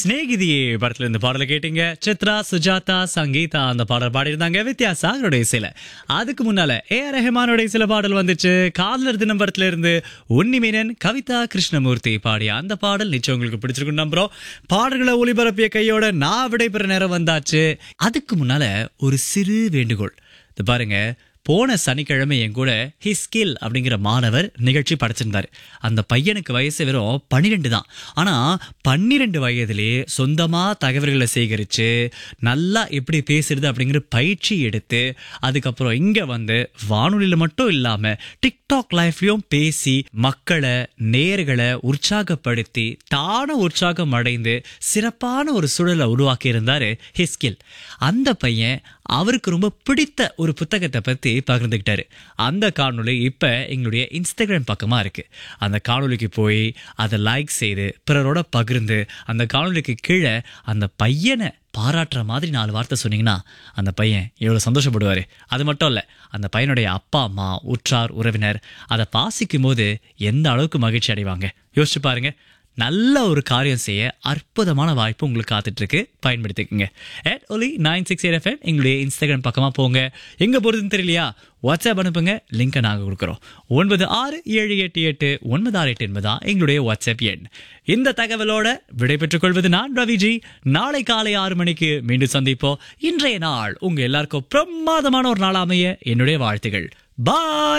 சிநேகிதியே படத்துல இந்த பாடலை கேட்டீங்க சித்ரா சுஜாதா சங்கீதா அந்த பாடல் பாடியிருந்தாங்க வித்யாசா அவருடைய சில அதுக்கு முன்னால ஏ ஆர் ரஹ்மானுடைய சில பாடல் வந்துச்சு காதலர் தினம் படத்துல இருந்து உன்னிமேனன் கவிதா கிருஷ்ணமூர்த்தி பாடிய அந்த பாடல் நிச்சயம் உங்களுக்கு பிடிச்சிருக்கும் நம்புறோம் பாடல்களை ஒளிபரப்பிய கையோட நான் விடைபெற நேரம் வந்தாச்சு அதுக்கு முன்னால ஒரு சிறு வேண்டுகோள் இது பாருங்க போன சனிக்கிழமை என் கூட ஹிஸ்கில் அப்படிங்கிற மாணவர் நிகழ்ச்சி படைச்சிருந்தாரு அந்த பையனுக்கு வயசு வெறும் பன்னிரெண்டு தான் ஆனா பன்னிரெண்டு வயதிலே சொந்தமா தகவல்களை சேகரிச்சு நல்லா எப்படி பேசுறது அப்படிங்கிற பயிற்சி எடுத்து அதுக்கப்புறம் இங்க வந்து வானொலியில மட்டும் இல்லாம டிக்டாக் லைஃப்லயும் பேசி மக்களை நேர்களை உற்சாகப்படுத்தி தான உற்சாகம் அடைந்து சிறப்பான ஒரு சூழலை உருவாக்கி இருந்தாரு ஹிஸ்கில் அந்த பையன் அவருக்கு ரொம்ப பிடித்த ஒரு புத்தகத்தை பத்தி பகிர்ந்துக்கிட்டாரு அந்த காணொளி இப்ப எங்களுடைய இன்ஸ்டாகிராம் பக்கமா இருக்கு அந்த காணொளிக்கு போய் அதை லைக் செய்து பிறரோட பகிர்ந்து அந்த காணொளிக்கு கீழே அந்த பையனை பாராட்டுற மாதிரி நாலு வார்த்தை சொன்னீங்கன்னா அந்த பையன் எவ்வளோ சந்தோஷப்படுவார் அது மட்டும் இல்லை அந்த பையனுடைய அப்பா அம்மா உற்றார் உறவினர் அதை பாசிக்கும் போது எந்த அளவுக்கு மகிழ்ச்சி அடைவாங்க யோசிச்சு பாருங்க நல்ல ஒரு காரியம் செய்ய அற்புதமான வாய்ப்பு உங்களுக்கு காத்துட்டு இருக்கு பயன்படுத்திக்கோங்க at Oli nine six eight FM எங்களுடைய இன்ஸ்டாகிராம் பக்கமாக போங்க எங்கே போகிறதுன்னு தெரியலையா வாட்ஸ்அப் அனுப்புங்க லிங்கை நாங்கள் கொடுக்குறோம் ஒன்பது ஆறு ஏழு எட்டு எட்டு ஒன்பது ஆறு எட்டு என்பதா எங்களுடைய வாட்ஸ்அப் எண் இந்த தகவலோட விடைபெற்றுக் கொள்வது நான் ரவிஜி நாளை காலை ஆறு மணிக்கு மீண்டும் சந்திப்போம் இன்றைய நாள் உங்க எல்லாருக்கும் பிரமாதமான ஒரு நாள் அமைய என்னுடைய வாழ்த்துகள் பாய்